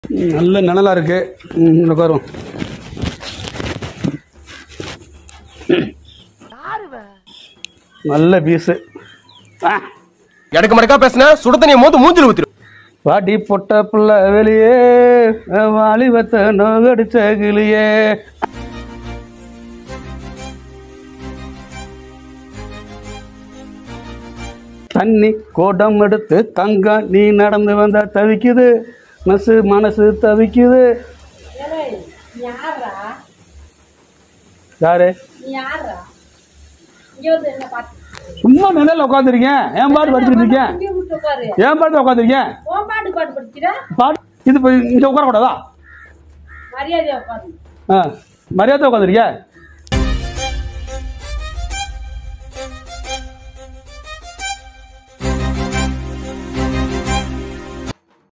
ம், நல்ல நிழலா இருக்கு ம், இந்த உட்காருவோம் நல்ல பீஸு ஆ எனக்கு மடக்கா பேசுன சுட தண்ணியை மோந்து மூஞ்சில ஊத்திரு வாடி பொட்ட புள்ள வெளியே வாலிபத்த நோகடிச்ச கிளியே தண்ணி கோடம் எடுத்து தங்கம் நீ நடந்து வந்தா தவிக்குது மனசு மனசு தவிக்குது ஏலே, நீ யார்றா யாரு நீ யார்றா இங்க வந்து என்ன பாத்து சும்மா நிலையில உட்காந்துருக்கேன் ஏன் பாட்டு படிச்சுட்டு இருக்கேன் இங்கே விட்டு உட்காரு ஏன் பாட்டு உட்காந்துருக்கேன் உன் பாட்டு பாட்டு படிக்கிற பாட்டு இது போய் இங்க உட்காரக்கூடாதா மரியாதையா உட்காரு ஆ மரியாதை உட்காந்துருக்கேன்